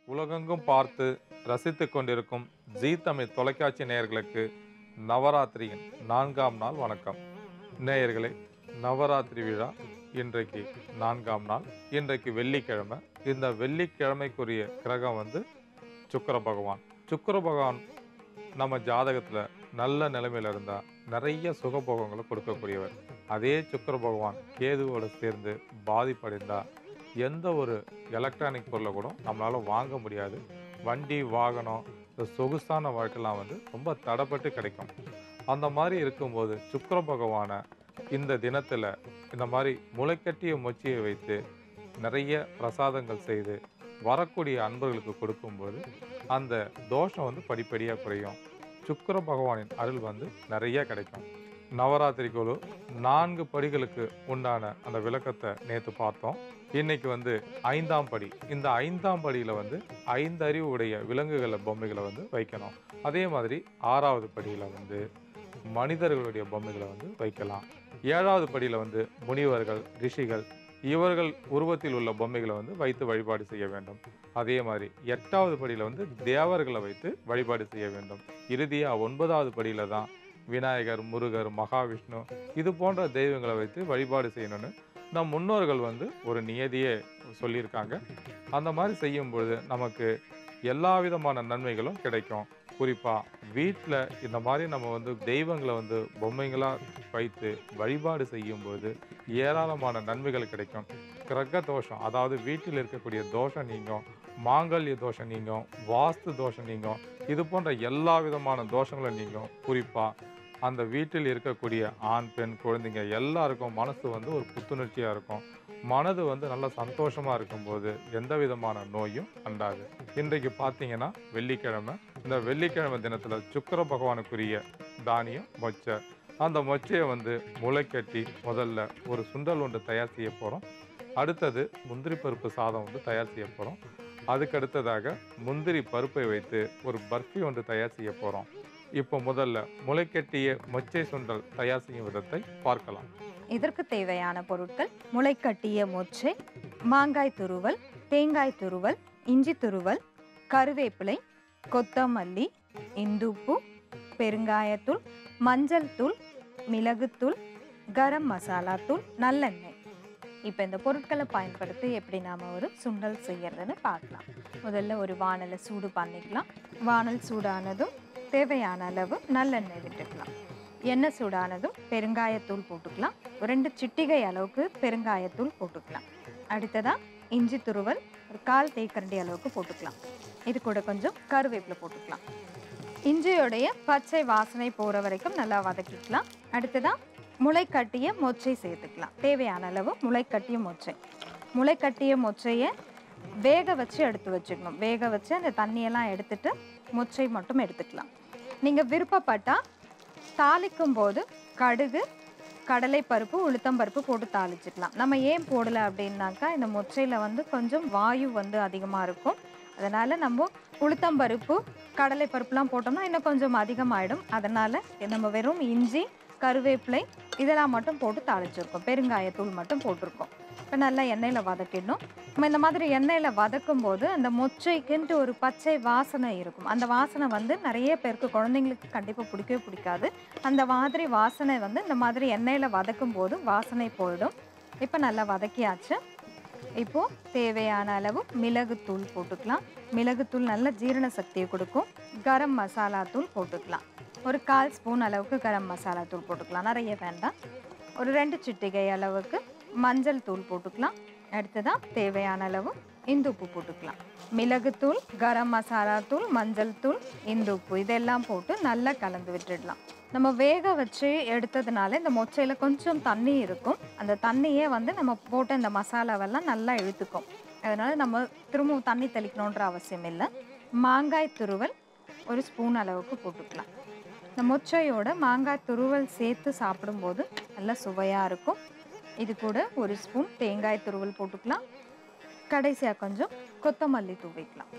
உலகெங்கும் பார்த்து ரசித்துக் கொண்டிருக்கும் ஜீ தமிழ் தொலைக்காட்சி நேயர்களுக்கு நவராத்திரியின் நான்காம் நாள் வணக்கம் நேயர்களே நவராத்திரி விழா இன்றைக்கு நான்காம் நாள் இன்றைக்கு வெள்ளிக்கிழமை இந்த வெள்ளிக்கிழமைக்குரிய கிரகம் வந்து சுக்கிர பகவான் சுக்கிர பகவான் நம்ம ஜாதகத்தில் நல்ல நிலைமையில இருந்தால் நிறைய சுகபோகங்களை கொடுக்கக்கூடியவர் அதே சுக்கிர பகவான் கேதுவோடு சேர்ந்து பாதிப்படைந்தா எந்த ஒரு எலக்ட்ரானிக் பொருளை கூட நம்மளால் வாங்க முடியாது வண்டி வாகனம் இந்த சொகுசான வாழ்க்கைலாம் வந்து ரொம்ப தடைப்பட்டு கிடைக்கும் அந்த மாதிரி இருக்கும்போது சுக்கிர பகவானை இந்த தினத்தில் இந்த மாதிரி முளைக்கட்டிய மொச்சியை வைத்து நிறைய பிரசாதங்கள் செய்து வரக்கூடிய அன்பர்களுக்கு கொடுக்கும்போது அந்த தோஷம் வந்து படிப்படியாக குறையும் சுக்கிர பகவானின் அருள் வந்து நிறைய கிடைக்கும் நவராத்திரி குழு நான்கு படிகளுக்கு உண்டான அந்த விளக்கத்தை நேற்று பார்த்தோம் இன்னைக்கு வந்து ஐந்தாம் படி இந்த ஐந்தாம் படியில் வந்து ஐந்து அறிவு உடைய விலங்குகளை பொம்மைகளை வந்து வைக்கணும் அதே மாதிரி ஆறாவது படியில் வந்து மனிதர்களுடைய பொம்மைகளை வந்து வைக்கலாம் ஏழாவது படியில் வந்து முனிவர்கள் ரிஷிகள் இவர்கள் உருவத்தில் உள்ள பொம்மைகளை வந்து வைத்து வழிபாடு செய்ய வேண்டும் அதே மாதிரி எட்டாவது படியில் வந்து தேவர்களை வைத்து வழிபாடு செய்ய வேண்டும் இறுதியாக ஒன்பதாவது படியில் தான் விநாயகர் முருகர் மகாவிஷ்ணு இது போன்ற தெய்வங்களை வைத்து வழிபாடு செய்யணும்னு நம் முன்னோர்கள் வந்து ஒரு நியதியை சொல்லியிருக்காங்க அந்த மாதிரி செய்யும் பொழுது நமக்கு எல்லா விதமான நன்மைகளும் கிடைக்கும் குறிப்பாக வீட்டில் இந்த மாதிரி நம்ம வந்து தெய்வங்களை வந்து பொம்மைங்களாக வைத்து வழிபாடு செய்யும்போது ஏராளமான நன்மைகள் கிடைக்கும் கிரக தோஷம் அதாவது வீட்டில் இருக்கக்கூடிய தோஷம் நீங்கும் மாங்கல்ய தோஷம் நீங்கும் வாஸ்து தோஷம் நீங்கும் இது போன்ற எல்லா விதமான தோஷங்களும் நீங்கும் குறிப்பாக அந்த வீட்டில் இருக்கக்கூடிய ஆண் பெண் குழந்தைங்க எல்லாருக்கும் மனசு வந்து ஒரு புத்துணர்ச்சியாக இருக்கும் மனது வந்து நல்ல சந்தோஷமாக இருக்கும்போது எந்த விதமான நோயும் அண்டாது இன்றைக்கு பார்த்தீங்கன்னா வெள்ளிக்கிழமை இந்த வெள்ளிக்கிழமை தினத்தில் சுக்கிர பகவானுக்குரிய தானியம் மொச்சை அந்த மொச்சையை வந்து முளைக்கட்டி முதல்ல ஒரு சுண்டல் ஒன்று தயார் செய்ய போகிறோம் அடுத்தது முந்திரி பருப்பு சாதம் வந்து தயார் செய்ய போகிறோம் அதுக்கு அடுத்ததாக முந்திரி பருப்பை வைத்து ஒரு பர்ஃபி ஒன்று தயார் செய்ய போகிறோம் இப்போ முதல்ல முளைக்கட்டிய மொச்சை சுண்டல் தயார் செய்யும் விதத்தை பார்க்கலாம் இதற்கு தேவையான பொருட்கள் முளைக்கட்டிய மொச்சை மாங்காய் துருவல் தேங்காய் துருவல் இஞ்சி துருவல் கருவேப்பிலை கொத்தமல்லி இந்துப்பு பெருங்காயத்தூள் மஞ்சள் தூள் மிளகுத்தூள் கரம் மசாலா தூள் நல்லெண்ணெய் இப்போ இந்த பொருட்களை பயன்படுத்தி எப்படி நாம் ஒரு சுண்டல் செய்யறதுன்னு பார்க்கலாம் முதல்ல ஒரு வானலை சூடு பண்ணிக்கலாம் வானல் சூடானதும் தேவையான அளவு நல்லெண்ணெய் விட்டுக்கலாம் எண்ணெய் சூடானதும் பெருங்காயத்தூள் போட்டுக்கலாம் ஒரு ரெண்டு சிட்டிகை அளவுக்கு பெருங்காயத்தூள் போட்டுக்கலாம் அடுத்ததாக இஞ்சி துருவல் ஒரு கால் தேக்கரண்டி அளவுக்கு போட்டுக்கலாம் இது கூட கொஞ்சம் கருவேப்பிலை போட்டுக்கலாம் இஞ்சியோடைய பச்சை வாசனை போகிற வரைக்கும் நல்லா வதக்கிக்கலாம் அடுத்ததாக முளைக்கட்டிய மொச்சை சேர்த்துக்கலாம் தேவையான அளவு முளைக்கட்டிய மொச்சை முளைக்கட்டிய மொச்சையை வேக வச்சு எடுத்து வச்சுக்கணும் வேக வச்சு அந்த தண்ணியெல்லாம் எடுத்துட்டு மொச்சை மட்டும் எடுத்துக்கலாம் நீங்கள் விருப்பப்பட்டால் தாளிக்கும் போது கடுகு கடலை பருப்பு உளுத்தம் பருப்பு போட்டு தாளிச்சுக்கலாம் நம்ம ஏன் போடலை அப்படின்னாக்கா இந்த மொச்சையில் வந்து கொஞ்சம் வாயு வந்து அதிகமாக இருக்கும் அதனால் நம்ம உளுத்தம் பருப்பு கடலை பருப்புலாம் போட்டோம்னா இன்னும் கொஞ்சம் அதிகமாகிடும் அதனால் நம்ம வெறும் இஞ்சி கருவேப்பிலை இதெல்லாம் மட்டும் போட்டு தாளிச்சிருக்கோம் பெருங்காயத்தூள் மட்டும் போட்டிருக்கோம் இப்போ நல்லா எண்ணெயில் வதக்கிடணும் நம்ம இந்த மாதிரி எண்ணெயில் வதக்கும் போது அந்த மொச்சைக்குன்ட்டு ஒரு பச்சை வாசனை இருக்கும் அந்த வாசனை வந்து நிறைய பேருக்கு குழந்தைங்களுக்கு கண்டிப்பாக பிடிக்கவே பிடிக்காது அந்த மாதிரி வாசனை வந்து இந்த மாதிரி எண்ணெயில் வதக்கும் போது வாசனை போயிடும் இப்போ நல்லா வதக்கியாச்சு இப்போது தேவையான அளவு மிளகுத்தூள் போட்டுக்கலாம் மிளகுத்தூள் நல்ல ஜீரண சக்தியை கொடுக்கும் கரம் மசாலா தூள் போட்டுக்கலாம் ஒரு கால் ஸ்பூன் அளவுக்கு கரம் மசாலா தூள் போட்டுக்கலாம் நிறைய வேண்டாம் ஒரு ரெண்டு சிட்டிகை அளவுக்கு மஞ்சள் தூள் போட்டுக்கலாம் அடுத்ததாக தேவையான அளவு இந்து உப்பு போட்டுக்கலாம் மிளகுத்தூள் கரம் மசாலா தூள் மஞ்சள் தூள் இந்து உப்பு இதெல்லாம் போட்டு நல்லா கலந்து விட்டுடலாம் நம்ம வேக வச்சு எடுத்ததுனால இந்த மொச்சையில் கொஞ்சம் தண்ணி இருக்கும் அந்த தண்ணியே வந்து நம்ம போட்ட இந்த மசாலாவெல்லாம் நல்லா இழுத்துக்கும் அதனால் நம்ம திரும்பவும் தண்ணி தெளிக்கணுன்ற அவசியம் இல்லை மாங்காய் துருவல் ஒரு ஸ்பூன் அளவுக்கு போட்டுக்கலாம் இந்த மொச்சையோட மாங்காய் துருவல் சேர்த்து சாப்பிடும்போது நல்லா சுவையாக இருக்கும் இது கூட ஒரு ஸ்பூன் தேங்காய் துருவல் போட்டுக்கலாம் கடைசியாக கொஞ்சம் கொத்தமல்லி தூவிக்கலாம்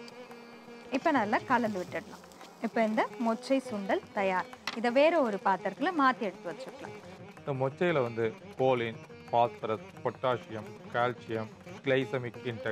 இப்போ நல்லா கலந்து விட்டுடலாம் இப்போ இந்த மொச்சை சுண்டல் தயார் இதை வேற ஒரு பாத்திரத்தில் மாற்றி எடுத்து வச்சுக்கலாம் இந்த மொச்சையில் வந்து choline phosphorus potassium calcium glycemic index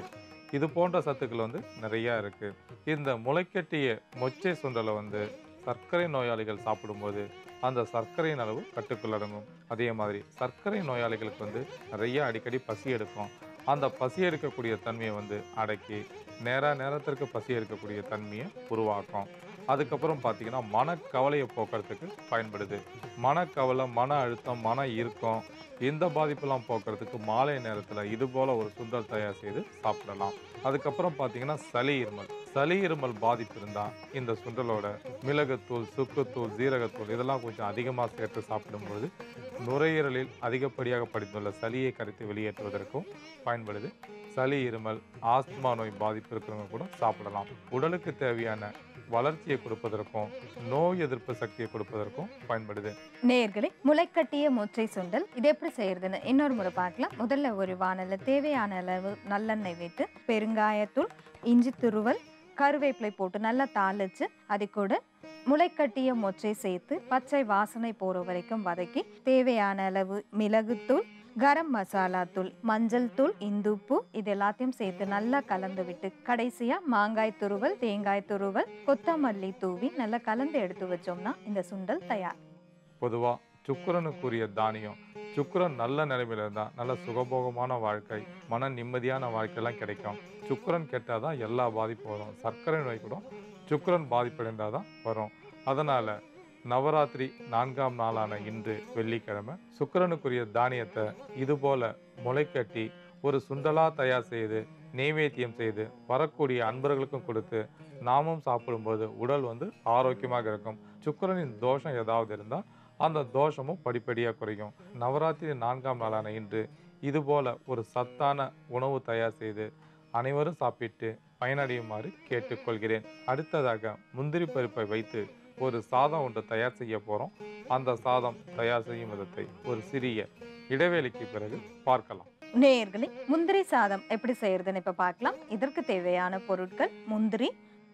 இது போன்ற சத்துக்கள் வந்து நிறையா இருக்குது இந்த முளைக்கட்டிய மொச்சை சுண்டலை வந்து சர்க்கரை நோயாளிகள் சாப்பிடும்போது அந்த சர்க்கரையின் அளவு கட்டுக்குள் அடங்கும் அதே மாதிரி சர்க்கரை நோயாளிகளுக்கு வந்து நிறைய அடிக்கடி பசி எடுக்கும் அந்த பசி எடுக்கக்கூடிய தன்மையை வந்து அடக்கி நேர நேரத்திற்கு பசி எடுக்கக்கூடிய தன்மையை உருவாக்கும் அதுக்கப்புறம் பார்த்தீங்கன்னா மனக்கவலையை போக்குறதுக்கு பயன்படுது மனக்கவலை மன அழுத்தம் மன இறுக்கம் இந்த பாதிப்பெல்லாம் போக்குறதுக்கு மாலை நேரத்தில் இது போல ஒரு சுண்டல் தயார் செய்து சாப்பிடலாம் அதுக்கப்புறம் பார்த்தீங்கன்னா சளி இருமல் சளி இருமல் பாதிப்பு இருந்தால் இந்த சுண்டலோட மிளகுத்தூள் சுக்குத்தூள் ஜீரகத்தூள் இதெல்லாம் கொஞ்சம் அதிகமாக சேர்த்து சாப்பிடும்போது நுரையீரலில் அதிகப்படியாக படித்துள்ள சளியை கரைத்து வெளியேற்றுவதற்கும் பயன்படுது சளி இருமல் ஆஸ்துமா நோய் பாதிப்பு இருக்கிறவங்க கூட சாப்பிடலாம் உடலுக்கு தேவையான வளர்ச்சியை கொடுப்பதற்கும் நோய் எதிர்ப்பு சக்தியை கொடுப்பதற்கும் பயன்படுது நேயர்களே முளைக்கட்டிய மொச்சை சுண்டல் இது எப்படி செய்யறதுன்னு இன்னொரு முறை பார்க்கலாம் முதல்ல ஒரு வானல்ல தேவையான அளவு நல்லெண்ணெய் விட்டு பெருங்காயத்தூள் இஞ்சி துருவல் கருவேப்பிலை போட்டு நல்லா தாளிச்சு அது கூட முளைக்கட்டிய மொச்சை சேர்த்து பச்சை வாசனை போற வரைக்கும் வதக்கி தேவையான அளவு மிளகுத்தூள் கரம் மசாலா தூள் மஞ்சள் தூள் இந்துப்பு இது எல்லாத்தையும் சேர்த்து நல்லா கலந்து விட்டு கடைசியா மாங்காய் துருவல் தேங்காய் துருவல் கொத்தமல்லி தூவி நல்லா கலந்து எடுத்து வச்சோம்னா இந்த சுண்டல் தயார் பொதுவாக சுக்கிரனுக்குரிய தானியம் சுக்கிரன் நல்ல நிலைமையில இருந்தால் நல்ல சுகபோகமான வாழ்க்கை மன நிம்மதியான வாழ்க்கையெல்லாம் கிடைக்கும் சுக்கிரன் கெட்டால் தான் எல்லா பாதிப்பும் வரும் சர்க்கரை நோய் கூட சுக்கிரன் பாதிப்படைந்தால் தான் வரும் அதனால் நவராத்திரி நான்காம் நாளான இன்று வெள்ளிக்கிழமை சுக்கிரனுக்குரிய தானியத்தை இதுபோல முளைக்கட்டி ஒரு சுண்டலா தயார் செய்து நெய்வேத்தியம் செய்து வரக்கூடிய அன்பர்களுக்கும் கொடுத்து நாமும் சாப்பிடும்போது உடல் வந்து ஆரோக்கியமாக இருக்கும் சுக்கிரனின் தோஷம் ஏதாவது இருந்தால் அந்த தோஷமும் படிப்படியாக குறையும் நவராத்திரி நான்காம் நாளான இன்று இதுபோல ஒரு சத்தான உணவு தயார் செய்து அனைவரும் சாப்பிட்டு பயனடையுமாறு கேட்டுக்கொள்கிறேன் அடுத்ததாக முந்திரி பருப்பை வைத்து ஒரு சாதம் ஒன்று தயார் செய்ய போகிறோம் அந்த சாதம் தயார் செய்யும் விதத்தை ஒரு சிறிய இடைவேளைக்கு பிறகு பார்க்கலாம் நேயர்களே முந்திரி சாதம் எப்படி செய்யறதுன்னு இப்ப பார்க்கலாம் இதற்கு தேவையான பொருட்கள் முந்திரி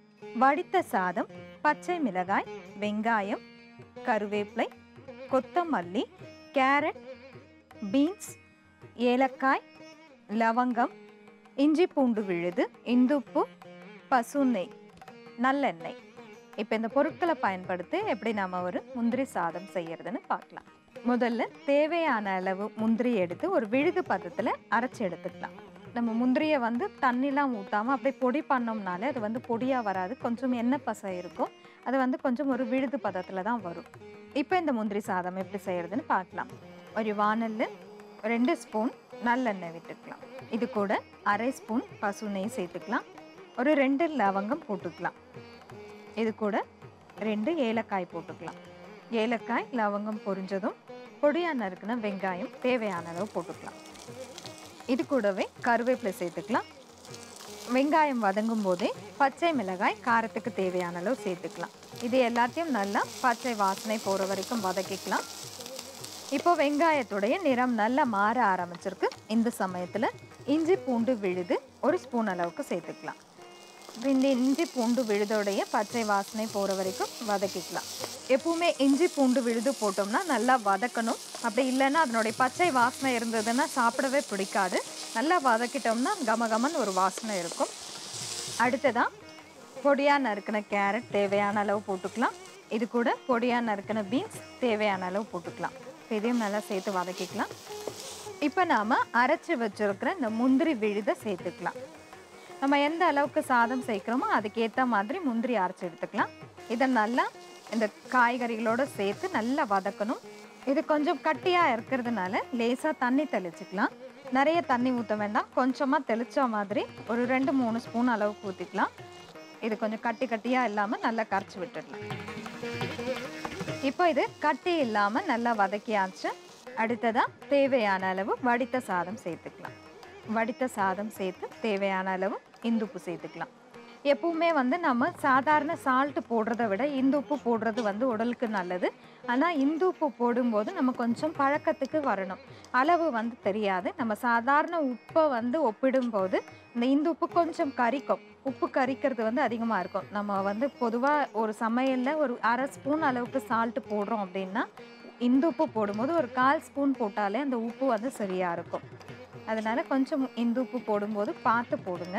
வடித்த சாதம் பச்சை மிளகாய் வெங்காயம் கருவேப்பிலை கொத்தமல்லி கேரட் பீன்ஸ் ஏலக்காய் லவங்கம் இஞ்சி பூண்டு விழுது இந்துப்பு பசுநெய் நல்லெண்ணெய் இப்போ இந்த பொருட்களை பயன்படுத்தி எப்படி நாம ஒரு முந்திரி சாதம் செய்யறதுன்னு பார்க்கலாம் முதல்ல தேவையான அளவு முந்திரி எடுத்து ஒரு விழுது பதத்தில் அரைச்சி எடுத்துக்கலாம் நம்ம முந்திரியை வந்து தண்ணிலாம் ஊற்றாமல் அப்படியே பொடி பண்ணோம்னாலே அது வந்து பொடியாக வராது கொஞ்சம் எண்ணெய் பசை இருக்கும் அது வந்து கொஞ்சம் ஒரு விழுது பதத்தில் தான் வரும் இப்போ இந்த முந்திரி சாதம் எப்படி செய்யறதுன்னு பார்க்கலாம் ஒரு வானல்ல ரெண்டு ஸ்பூன் நல்லெண்ணெய் விட்டுக்கலாம் இது கூட அரை ஸ்பூன் பசு நெய் சேர்த்துக்கலாம் ஒரு ரெண்டு லவங்கம் போட்டுக்கலாம் இது கூட ரெண்டு ஏலக்காய் போட்டுக்கலாம் ஏலக்காய் லவங்கம் பொரிஞ்சதும் பொடியாக நறுக்குன வெங்காயம் தேவையான அளவு போட்டுக்கலாம் இது கூடவே கருவேப்பிலை சேர்த்துக்கலாம் வெங்காயம் வதங்கும் போதே பச்சை மிளகாய் காரத்துக்கு தேவையான அளவு சேர்த்துக்கலாம் இது எல்லாத்தையும் நல்லா பச்சை வாசனை போகிற வரைக்கும் வதக்கிக்கலாம் இப்போ வெங்காயத்துடைய நிறம் நல்லா மாற ஆரம்பிச்சிருக்கு இந்த சமயத்தில் இஞ்சி பூண்டு விழுது ஒரு ஸ்பூன் அளவுக்கு சேர்த்துக்கலாம் இந்த இஞ்சி பூண்டு விழுதோடைய பச்சை வாசனை போகிற வரைக்கும் வதக்கிக்கலாம் எப்பவுமே இஞ்சி பூண்டு விழுது போட்டோம்னா நல்லா வதக்கணும் அப்படி இல்லைன்னா அதனுடைய பச்சை வாசனை இருந்ததுன்னா சாப்பிடவே பிடிக்காது நல்லா வதக்கிட்டோம்னா கமகமன்னு ஒரு வாசனை இருக்கும் அடுத்ததாக பொடியாக நறுக்கின கேரட் தேவையான அளவு போட்டுக்கலாம் இது கூட பொடியாக நறுக்கின பீன்ஸ் தேவையான அளவு போட்டுக்கலாம் இப்போ இதையும் நல்லா சேர்த்து வதக்கிக்கலாம் இப்போ நாம் அரைச்சி வச்சிருக்கிற இந்த முந்திரி விழுதை சேர்த்துக்கலாம் நம்ம எந்த அளவுக்கு சாதம் சேர்க்குறோமோ அதுக்கேற்ற மாதிரி முந்திரி அரைச்சி எடுத்துக்கலாம் இதை நல்லா இந்த காய்கறிகளோட சேர்த்து நல்லா வதக்கணும் இது கொஞ்சம் கட்டியாக இருக்கிறதுனால லேசாக தண்ணி தெளிச்சுக்கலாம் நிறைய தண்ணி ஊற்ற வேண்டாம் கொஞ்சமாக தெளிச்ச மாதிரி ஒரு ரெண்டு மூணு ஸ்பூன் அளவுக்கு ஊற்றிக்கலாம் இது கொஞ்சம் கட்டி கட்டியாக இல்லாமல் நல்லா கரைச்சி விட்டுடலாம் இப்போ இது கட்டி இல்லாமல் நல்லா வதக்கியாச்சு அடுத்ததாக தேவையான அளவு வடித்த சாதம் சேர்த்துக்கலாம் வடித்த சாதம் சேர்த்து தேவையான அளவு இந்துப்பு சேர்த்துக்கலாம் எப்பவுமே வந்து நம்ம சாதாரண சால்ட் போடுறத விட இந்துப்பு போடுறது வந்து உடலுக்கு நல்லது ஆனால் இந்துப்பு போடும்போது நம்ம கொஞ்சம் பழக்கத்துக்கு வரணும் அளவு வந்து தெரியாது நம்ம சாதாரண உப்பை வந்து ஒப்பிடும்போது இந்த இந்துப்பு கொஞ்சம் கரிக்கும் உப்பு கரிக்கிறது வந்து அதிகமாக இருக்கும் நம்ம வந்து பொதுவாக ஒரு சமையலில் ஒரு அரை ஸ்பூன் அளவுக்கு சால்ட் போடுறோம் அப்படின்னா இந்துப்பு போடும்போது ஒரு கால் ஸ்பூன் போட்டாலே அந்த உப்பு வந்து சரியாக இருக்கும் அதனால கொஞ்சம் இந்துப்பு போடும்போது பார்த்து போடுங்க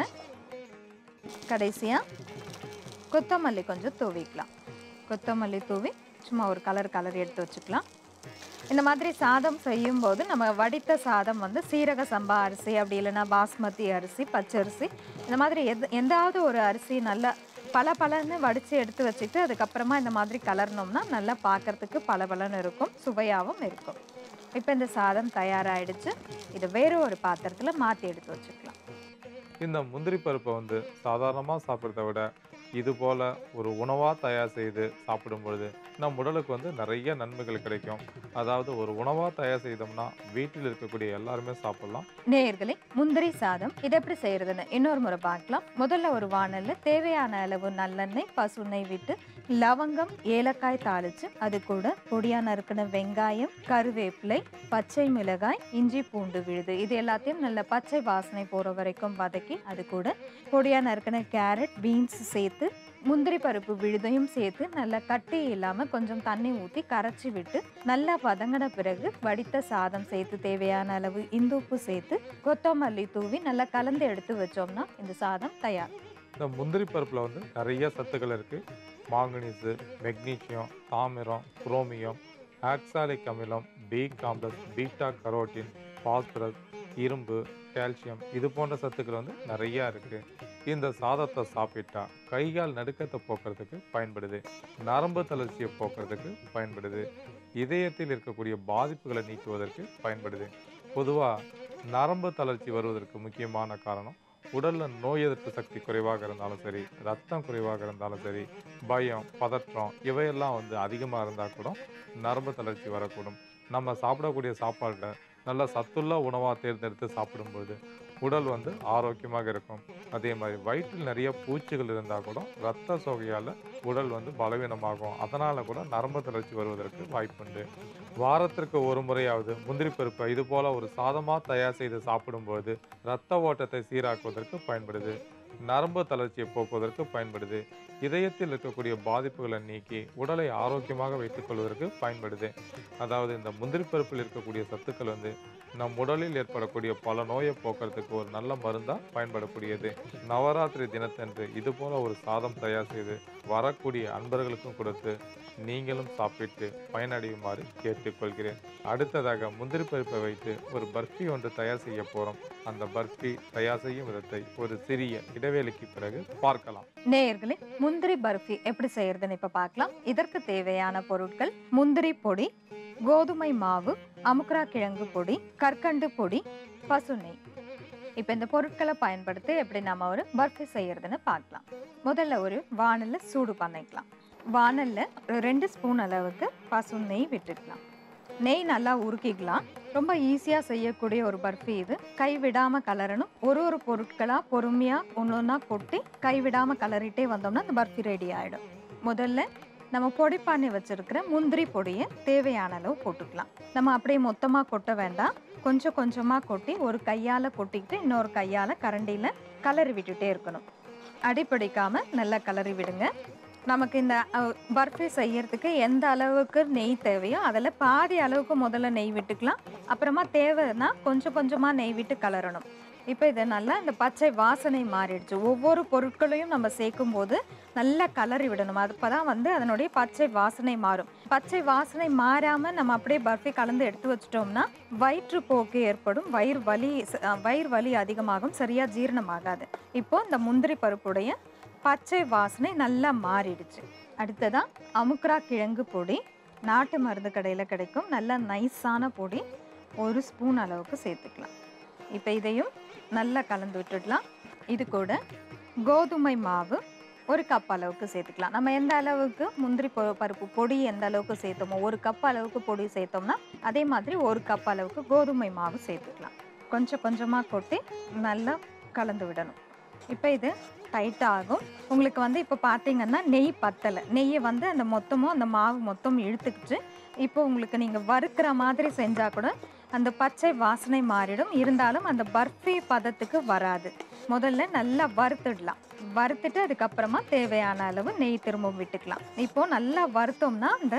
கடைசியாக கொத்தமல்லி கொஞ்சம் தூவிக்கலாம் கொத்தமல்லி தூவி சும்மா ஒரு கலர் கலர் எடுத்து வச்சுக்கலாம் இந்த மாதிரி சாதம் செய்யும்போது நம்ம வடித்த சாதம் வந்து சீரக சம்பா அரிசி அப்படி இல்லைன்னா பாஸ்மதி அரிசி பச்சரிசி இந்த மாதிரி எது எந்தாவது ஒரு அரிசி நல்லா பல பலன்னு வடித்து எடுத்து வச்சுட்டு அதுக்கப்புறமா இந்த மாதிரி கலர்னோம்னா நல்லா பார்க்கறதுக்கு பல பலன்னு இருக்கும் சுவையாகவும் இருக்கும் இப்போ இந்த சாதம் தயாராகிடுச்சு இதை வேறு ஒரு பாத்திரத்தில் மாற்றி எடுத்து வச்சுக்கலாம் இந்த முந்திரி பருப்பை வந்து சாதாரணமாக சாப்பிட்றத விட இது போல் ஒரு உணவாக தயார் செய்து சாப்பிடும் பொழுது நம் உடலுக்கு வந்து நிறைய நன்மைகள் கிடைக்கும் அதாவது ஒரு உணவாக தயார் செய்தோம்னா வீட்டில் இருக்கக்கூடிய எல்லாருமே சாப்பிடலாம் நேயர்களே முந்திரி சாதம் இது எப்படி செய்யறதுன்னு இன்னொரு முறை பார்க்கலாம் முதல்ல ஒரு வாணல்ல தேவையான அளவு நல்லெண்ணெய் பசுநெய் விட்டு லவங்கம் ஏலக்காய் தாளிச்சு அது கூட பொடியா நறுக்கின வெங்காயம் கருவேப்பிலை பச்சை மிளகாய் இஞ்சி பூண்டு விழுது இது எல்லாத்தையும் நல்ல பச்சை வாசனை போற வரைக்கும் வதக்கி அது கூட பொடியா நறுக்கின கேரட் பீன்ஸ் சேர்த்து முந்திரி பருப்பு விழுதையும் சேர்த்து நல்லா கட்டி இல்லாம கொஞ்சம் தண்ணி ஊற்றி கரைச்சி விட்டு நல்லா வதங்கின பிறகு வடித்த சாதம் சேர்த்து தேவையான அளவு இந்துப்பு சேர்த்து கொத்தமல்லி தூவி நல்லா கலந்து எடுத்து வச்சோம்னா இந்த சாதம் தயார் இந்த முந்திரி பருப்பில் வந்து நிறைய சத்துக்கள் இருக்குது மாங்கனீஸு மெக்னீசியம் தாமிரம் குரோமியம் ஆக்சாலிக் அமிலம் B complex beta carotene phosphorus இரும்பு கால்சியம் இது போன்ற சத்துக்கள் வந்து நிறையா இருக்குது இந்த சாதத்தை சாப்பிட்டா கை கால் நடுக்கத்தை போக்குறதுக்கு பயன்படுது நரம்பு தளர்ச்சியை போக்குறதுக்கு பயன்படுது இதயத்தில் இருக்கக்கூடிய பாதிப்புகளை நீக்குவதற்கு பயன்படுது பொதுவாக நரம்பு தளர்ச்சி வருவதற்கு முக்கியமான காரணம் உடல்ல நோய் எதிர்ப்பு சக்தி குறைவாக இருந்தாலும் சரி ரத்தம் குறைவாக இருந்தாலும் சரி பயம் பதற்றம் இவையெல்லாம் வந்து அதிகமாக இருந்தால் கூட நரம்பு தளர்ச்சி வரக்கூடும் நம்ம சாப்பிடக்கூடிய சாப்பாட்டில் நல்ல சத்துள்ள உணவாக தேர்ந்தெடுத்து சாப்பிடும்போது உடல் வந்து ஆரோக்கியமாக இருக்கும் அதே மாதிரி வயிற்றில் நிறைய பூச்சிகள் இருந்தால் கூட ரத்த சோகையால் உடல் வந்து பலவீனமாகும் அதனால் கூட நரம்பு தளர்ச்சி வருவதற்கு வாய்ப்புண்டு வாரத்திற்கு ஒரு முறையாவது முந்திரி பருப்பை இது போல ஒரு சாதமாக தயார் செய்து சாப்பிடும்போது இரத்த ஓட்டத்தை சீராக்குவதற்கு பயன்படுது நரம்பு தளர்ச்சியை போக்குவதற்கு பயன்படுது இதயத்தில் இருக்கக்கூடிய பாதிப்புகளை நீக்கி உடலை ஆரோக்கியமாக வைத்துக் கொள்வதற்கு பயன்படுது அதாவது இந்த முந்திரி பருப்பில் இருக்கக்கூடிய சத்துக்கள் வந்து நம் உடலில் ஏற்படக்கூடிய பல நோயை போக்குறதுக்கு ஒரு நல்ல மருந்தா பயன்படக்கூடியது நவராத்திரி தினத்தன்று இது போல ஒரு சாதம் தயார் செய்து வரக்கூடிய அன்பர்களுக்கும் கொடுத்து நீங்களும் சாப்பிட்டு பயனடையுமாறு கேட்டுக்கொள்கிறேன் அடுத்ததாக முந்திரி பருப்பை வைத்து ஒரு பர்ஃபி ஒன்று தயார் செய்ய போறோம் அந்த பர்ஃபி தயார் செய்யும் விதத்தை ஒரு சிறிய இடைவேளைக்கு பிறகு பார்க்கலாம் நேயர்களே முந்திரி பர்ஃபி எப்படி செய்யறதுன்னு இப்ப பார்க்கலாம் இதற்கு தேவையான பொருட்கள் முந்திரி பொடி கோதுமை மாவு அமுக்ரா கிழங்கு பொடி கற்கண்டு பொடி பசு நெய் இப்போ இந்த பொருட்களை பயன்படுத்தி எப்படி நம்ம ஒரு பர்ஃபி செய்யறதுன்னு பார்க்கலாம் முதல்ல ஒரு வானல்ல சூடு பண்ணிக்கலாம் வானல்ல ஒரு ரெண்டு ஸ்பூன் அளவுக்கு பசு நெய் விட்டுக்கலாம் நெய் நல்லா உருக்கிக்கலாம் ரொம்ப ஈஸியாக செய்யக்கூடிய ஒரு பர்ஃபி இது கைவிடாமல் கலரணும் ஒரு ஒரு பொருட்களாக பொறுமையாக ஒன்று ஒன்றா கொட்டி கைவிடாமல் கலரிட்டே வந்தோம்னா அந்த பர்ஃபி ரெடி ஆகிடும் முதல்ல நம்ம பொடி பண்ணி வச்சிருக்கிற முந்திரி பொடியை தேவையான அளவு போட்டுக்கலாம் நம்ம அப்படியே மொத்தமாக கொட்ட வேண்டாம் கொஞ்சம் கொஞ்சமாக கொட்டி ஒரு கையால் கொட்டிக்கிட்டு இன்னொரு கையால் கரண்டியில் கலரி விட்டுட்டே இருக்கணும் அடிப்பிடிக்காமல் நல்லா கலரி விடுங்க நமக்கு இந்த அஹ், பர்ஃபி செய்யறதுக்கு எந்த அளவுக்கு நெய் தேவையோ அதில் பாதி அளவுக்கு முதல்ல நெய் விட்டுக்கலாம் அப்புறமா தேவைன்னா கொஞ்சம் கொஞ்சமாக நெய் விட்டு கலரணும் இப்போ இதை நல்லா இந்த பச்சை வாசனை மாறிடுச்சு ஒவ்வொரு பொருட்களையும் நம்ம சேர்க்கும் போது நல்லா கலரி விடணும் அது தான் வந்து அதனுடைய பச்சை வாசனை மாறும் பச்சை வாசனை மாறாமல் நம்ம அப்படியே பர்ஃபி கலந்து எடுத்து வச்சிட்டோம்னா வயிற்றுப்போக்கு ஏற்படும் வயிறு வலி அஹ், வயிறு வலி அதிகமாகும் சரியாக ஜீரணமாகாது இப்போ இந்த முந்திரி பருப்புடைய பச்சை வாசனை நல்லா மாறிடுச்சு அடுத்ததா அமுக்ரா கிழங்கு பொடி நாட்டு மருந்து கடையில் கிடைக்கும் நல்ல நைஸான பொடி ஒரு ஸ்பூன் அளவுக்கு சேர்த்துக்கலாம் இப்போ இதையும் நல்லா கலந்து விட்டுடலாம் இது கூட கோதுமை மாவு ஒரு கப் அளவுக்கு சேர்த்துக்கலாம் நம்ம எந்த அளவுக்கு முந்திரி பொ- பருப்பு பொடி எந்த அளவுக்கு சேர்த்தோமோ ஒரு கப் அளவுக்கு பொடி சேர்த்தோம்னா அதே மாதிரி ஒரு கப் அளவுக்கு கோதுமை மாவு சேர்த்துக்கலாம் கொஞ்சம் கொஞ்சமாக கொட்டி நல்லா கலந்து விடணும் இப்போ இது டைட் ஆகும் உங்களுக்கு வந்து இப்போ பார்த்தீங்கன்னா நெய் பத்தலை நெய்யை வந்து அந்த மொத்தமும் அந்த மாவு மொத்தம் இழுத்துக்கிட்டு இப்போ உங்களுக்கு நீங்கள் வறுக்கிற மாதிரி செஞ்சால் கூட அந்த பச்சை வாசனை மாறிடும் இருந்தாலும் அந்த பர்ஃபி பதத்துக்கு வராது முதல்ல நல்லா வறுத்துடலாம் வறுத்துட்டு அதுக்கப்புறமா தேவையான அளவு நெய் திரும்ப விட்டுக்கலாம் இப்போ நல்லா வறுத்தோம்னா அந்த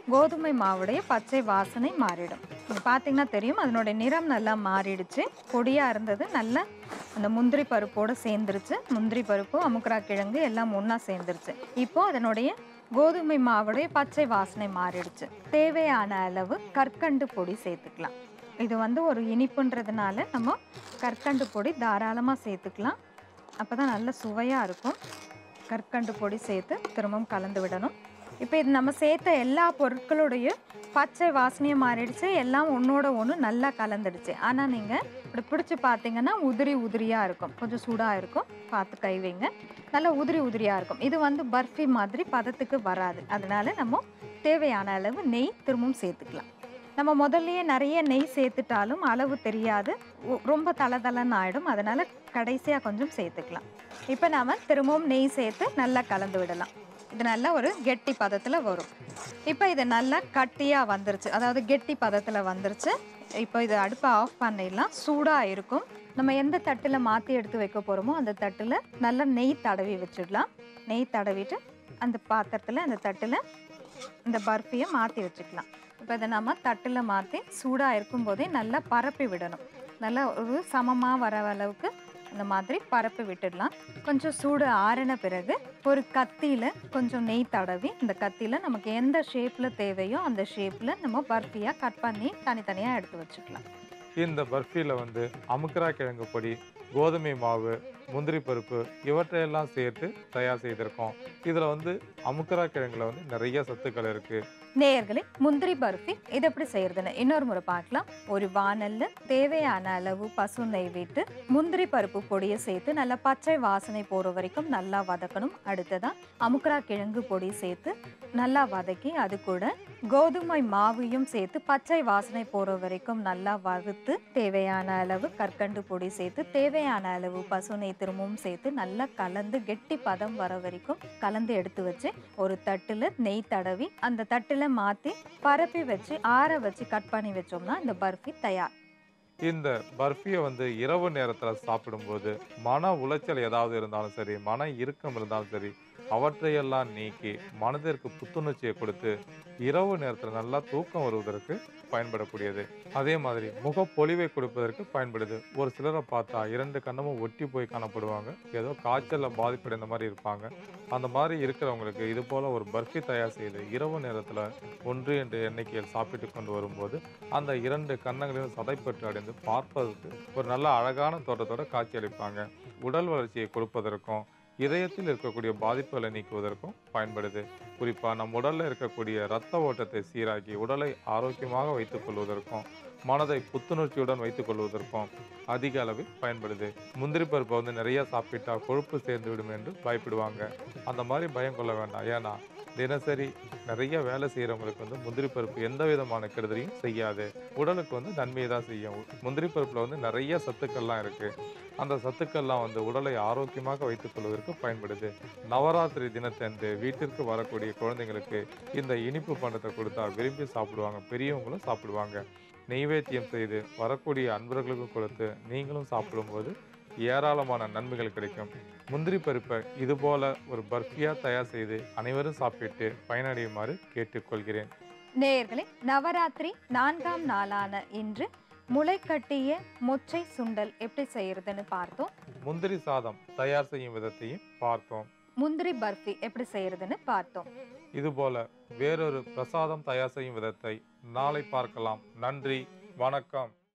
கோதுமை மாவுடைய பச்சை வாசனை மாறிடும் நீங்க பார்த்தீங்கன்னா தெரியும் அதனுடைய நிறம் நல்லா மாறிடுச்சு பொடியாக இருந்தது நல்லா அந்த முந்திரி பருப்போடு சேர்ந்துருச்சு முந்திரி பருப்பு அமுக்குரா கிழங்கு எல்லாம் ஒன்றா சேர்ந்துருச்சு இப்போ அதனுடைய கோதுமை மாவுடைய பச்சை வாசனை மாறிடுச்சு தேவையான அளவு கற்கண்டு பொடி சேர்த்துக்கலாம் இது வந்து ஒரு இனிப்புன்றதுனால நம்ம கற்கண்டு பொடி தாராளமாக சேர்த்துக்கலாம் அப்போ தான் நல்ல சுவையாக இருக்கும் கற்கண்டு பொடி சேர்த்து திரும்பவும் கலந்து விடணும் இப்போ இது நம்ம சேர்த்த எல்லா பொருட்களுடைய பச்சை வாசனையும் மாறிடுச்சு எல்லாம் ஒன்றோட ஒன்று நல்லா கலந்துடுச்சு ஆனால் நீங்கள் இப்படி பிடிச்சி பார்த்தீங்கன்னா உதிரி உதிரியாக இருக்கும் கொஞ்சம் சூடாக இருக்கும் பார்த்து கை வைங்க நல்லா உதிரி உதிரியாக இருக்கும் இது வந்து பர்ஃபி மாதிரி பதத்துக்கு வராது அதனால நம்ம தேவையான அளவு நெய் திரும்பவும் சேர்த்துக்கலாம் நம்ம முதல்லயே நிறைய நெய் சேர்த்துட்டாலும் அளவு தெரியாது ஒ- ரொம்ப தளதளன்னு ஆயிடும் அதனால கடைசியாக கொஞ்சம் சேர்த்துக்கலாம் இப்போ நாம திரும்பவும் நெய் சேர்த்து நல்லா கலந்து விடலாம் இது நல்லா ஒரு கெட்டி பதத்தில் வரும் இப்போ இது நல்லா கட்டியாக வந்துருச்சு அதாவது கெட்டி பதத்தில் வந்துருச்சு இப்போ இது அடுப்பை ஆஃப் பண்ணிடலாம் சூடாக இருக்கும் நம்ம எந்த தட்டில் மாற்றி எடுத்து வைக்க போகிறோமோ அந்த தட்டில் நல்லா நெய் தடவி வச்சிடலாம் நெய் தடவிட்டு அந்த பாத்திரத்தில் அந்த தட்டில் இந்த பர்ஃபியை மாற்றி வச்சுக்கலாம் இப்போ இதை நம்ம தட்டில் மாற்றி சூடாக இருக்கும்போதே நல்லா பரப்பி விடணும் நல்லா ஒரு சமமாக வர அளவுக்கு அந்த மாதிரி பரப்பி விட்டுடலாம் கொஞ்சம் சூடு ஆறின பிறகு ஒரு கத்தியில் கொஞ்சம் நெய் தடவி இந்த கத்தியில் நமக்கு எந்த ஷேப்பில் தேவையோ அந்த ஷேப்பில் நம்ம பர்ஃபியாக கட் பண்ணி தனித்தனியாக எடுத்து வச்சுக்கலாம் இந்த பர்ஃபியில் வந்து அமுக்கரா கிழங்கு பொடி கோதுமை மாவு முந்திரி பருப்பு இவற்றையெல்லாம் சேர்த்து தயார் செய்திருக்கோம் இதில் வந்து அமுக்கரா கிழங்குல வந்து நிறைய சத்துக்கள் இருக்குது நேயர்களே முந்திரி பர்ஃபி இது எப்படி செய்யறதுன்னு இன்னொரு முறை பார்க்கலாம் ஒரு வானல்ல தேவையான அளவு பசு நெய் விட்டு முந்திரி பருப்பு பொடியை சேர்த்து நல்லா பச்சை வாசனை போற வரைக்கும் நல்லா வதக்கணும் அடுத்ததா அமுக்கரா கிழங்கு பொடி சேர்த்து நல்லா வதக்கி அது கூட கோதுமை மாவையும் சேர்த்து பச்சை வாசனை போற வரைக்கும் நல்லா வறுத்து தேவையான அளவு கற்கண்டு பொடி சேர்த்து தேவையான அளவு பசு நெய் திரும்பவும் சேர்த்து நல்லா கலந்து கெட்டி பதம் வர வரைக்கும் கலந்து எடுத்து வச்சு ஒரு தட்டுல நெய் தடவி அந்த தட்டுல மாத்தி பரப்பி வச்சு ஆற வச்சு கட் பண்ணி வச்சோம்னா இந்த பர்ஃபி தயார் இந்த பர்ஃபியை வந்து இரவு நேரத்தில் சாப்பிடும்போது மன உளைச்சல் ஏதாவது இருந்தாலும் சரி மன இறுக்கம் இருந்தாலும் சரி அவற்றையெல்லாம் நீக்கி மனதிற்கு புத்துணர்ச்சியை கொடுத்து இரவு நேரத்தில் நல்லா தூக்கம் வருவதற்கு பயன்படக்கூடியது அதே மாதிரி முகப்பொலிவை கொடுப்பதற்கு பயன்படுது ஒரு சிலரை பார்த்தா இரண்டு கண்ணமும் ஒட்டி போய் காணப்படுவாங்க ஏதோ காய்ச்சலில் பாதிப்படைந்த மாதிரி இருப்பாங்க அந்த மாதிரி இருக்கிறவங்களுக்கு இது போல ஒரு பர்ஃபி தயார் செய்து இரவு நேரத்தில் ஒன்று என்று எண்ணிக்கையில் சாப்பிட்டு கொண்டு வரும்போது அந்த இரண்டு கன்னங்களையும் சதைப்பற்று அடைந்து பார்ப்பதற்கு ஒரு நல்ல அழகான தோற்றத்தோட காட்சியளிப்பாங்க உடல் வளர்ச்சியை கொடுப்பதற்கும் இதயத்தில் இருக்கக்கூடிய பாதிப்புகளை நீக்குவதற்கும் பயன்படுது குறிப்பாக நம் உடலில் இருக்கக்கூடிய இரத்த ஓட்டத்தை சீராக்கி உடலை ஆரோக்கியமாக வைத்துக் கொள்வதற்கும் மனதை புத்துணர்ச்சியுடன் வைத்துக் கொள்வதற்கும் அதிக அளவில் பயன்படுது முந்திரி பருப்பை வந்து நிறைய சாப்பிட்டா கொழுப்பு சேர்ந்து விடும் என்று பயப்படுவாங்க அந்த மாதிரி பயம் கொள்ள வேண்டாம் ஏன்னா தினசரி நிறைய வேலை செய்கிறவங்களுக்கு வந்து முந்திரி பருப்பு எந்த விதமான கெடுதலையும் செய்யாது உடலுக்கு வந்து நன்மையை தான் செய்யும் முந்திரி பருப்பில் வந்து நிறைய சத்துக்கள்லாம் இருக்குது அந்த சத்துக்கள்லாம் வந்து உடலை ஆரோக்கியமாக வைத்துக் கொள்வதற்கு பயன்படுது நவராத்திரி தினத்தன்று வீட்டிற்கு வரக்கூடிய குழந்தைங்களுக்கு இந்த இனிப்பு பண்டத்தை கொடுத்தா விரும்பி சாப்பிடுவாங்க பெரியவங்களும் சாப்பிடுவாங்க நெய்வேத்தியம் செய்து வரக்கூடிய அன்பர்களுக்கும் கொடுத்து நீங்களும் சாப்பிடும்போது ஏராளமான நன்மைகள் கிடைக்கும் முந்திரி பருப்பை இதுபோல ஒரு பர்ஃபியா தயார் செய்து அனைவரும் சாப்பிட்டு பயனடையுமாறு கேட்டுக்கொள்கிறேன் நேயர்களே நவராத்திரி நான்காம் நாளான இன்று முளைக்கட்டிய மொச்சை சுண்டல் எப்படி செய்யறதுன்னு பார்த்தோம் முந்திரி சாதம் தயார் செய்யும் விதத்தையும் பார்த்தோம் முந்திரி பர்ஃபி எப்படி செய்யறதுன்னு பார்த்தோம் இதுபோல வேறொரு பிரசாதம் தயார் செய்யும் விதத்தை நாளை பார்க்கலாம் நன்றி வணக்கம்